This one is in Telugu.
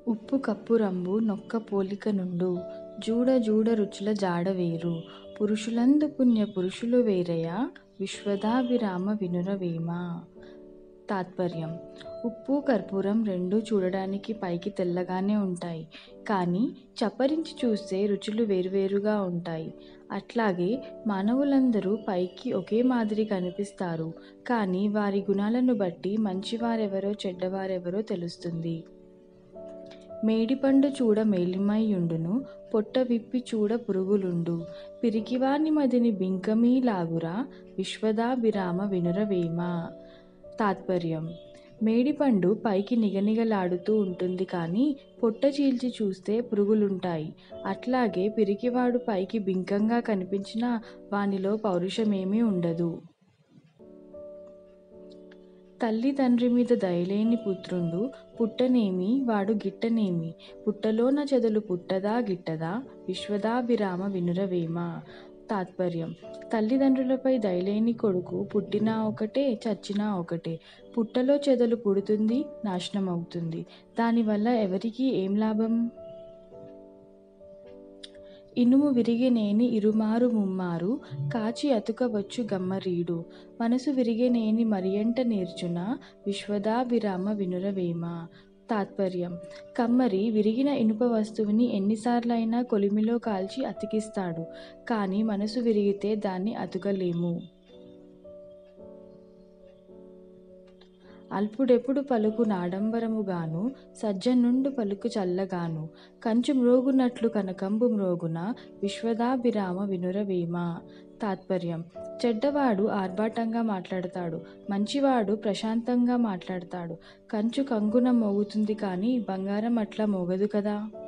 ఉప్పు కప్పురంబు నొక్క పోలిక నుండు జూడ జూడ రుచుల జాడ వేరు పురుషులందు పుణ్య పురుషులు వేరయ విశ్వదాభిరామ వినురవేమ తాత్పర్యం ఉప్పు కర్పూరం రెండు చూడడానికి పైకి తెల్లగానే ఉంటాయి కానీ చప్పరించి చూస్తే రుచులు వేరువేరుగా ఉంటాయి అట్లాగే మానవులందరూ పైకి ఒకే మాదిరి కనిపిస్తారు కానీ వారి గుణాలను బట్టి మంచివారెవరో చెడ్డవారెవరో తెలుస్తుంది మేడిపండు చూడ మేలిమైయుండును పొట్ట విప్పి చూడ పురుగులుండు పిరికివాని మదిని బింకమీ లాగురా విశ్వదాభిరామ వినురవేమ తాత్పర్యం మేడిపండు పైకి నిగనిగలాడుతూ ఉంటుంది కానీ పొట్ట చీల్చి చూస్తే పురుగులుంటాయి అట్లాగే పిరికివాడు పైకి బింకంగా కనిపించినా వానిలో పౌరుషమేమీ ఉండదు తల్లి తండ్రి మీద దయలేని పుత్రుండు పుట్టనేమి వాడు గిట్టనేమి పుట్టలోన చెదలు పుట్టదా గిట్టదా విశ్వదాభిరామ వినురవేమ తాత్పర్యం తల్లిదండ్రులపై దయలేని కొడుకు పుట్టినా ఒకటే చచ్చినా ఒకటే పుట్టలో చెదలు పుడుతుంది నాశనం అవుతుంది దానివల్ల ఎవరికీ ఏం లాభం ఇనుము విరిగెనేని ఇరుమారు ముమ్మారు కాచి అతుకవచ్చు గమ్మరీడు మనసు విరిగెనేని మరియంట నేర్చున విశ్వదాభిరామ వినురవేమ తాత్పర్యం కమ్మరి విరిగిన ఇనుప వస్తువుని ఎన్నిసార్లైనా కొలిమిలో కాల్చి అతికిస్తాడు కానీ మనసు విరిగితే దాన్ని అతుకలేము అల్పుడెప్పుడు పలుకు నాడంబరముగాను సజ్జనుండు పలుకు చల్లగాను కంచు మ్రోగునట్లు కనకంబు మ్రోగున విశ్వదాభిరామ వినురవేమ తాత్పర్యం చెడ్డవాడు ఆర్భాటంగా మాట్లాడతాడు మంచివాడు ప్రశాంతంగా మాట్లాడతాడు కంచు కంగున మోగుతుంది కానీ బంగారం అట్లా మోగదు కదా